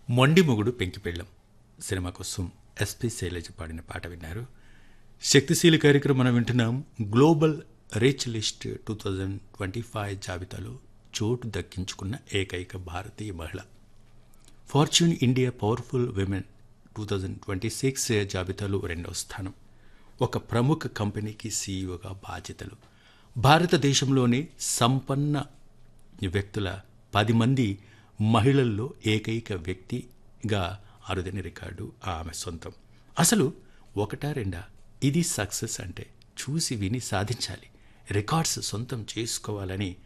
మొండి మొగుడు పెంకిపెళ్ళం సినిమా కోసం ఎస్పి శైలజ పాడిన పాట విన్నారు శక్తిశీలి కార్యక్రమం మనం వింటున్నాం global rich list two thousand twenty five జాబితాలో చోటు దక్కించుకున్న ఏకైక భారతీయ మహిళ Fortune India powerful women two thousand twenty six జాబితాలో రెండవ స్థానం ఒక ప్రముఖ కంపెనీకి సీఈఓగా బాధ్యతలు భారతదేశంలోని సంపన్న వ్యక్తుల పది మంది మహిళల్లో ఏకైక వ్యక్తిగా అరుదైన రికార్డు ఆమె సొంతం అసలు ఒకటా రెండా ఇది సక్సెస్ అంటే చూసి విని సాధించాలి రికార్డ్స్ సొంతం చేసుకోవాలని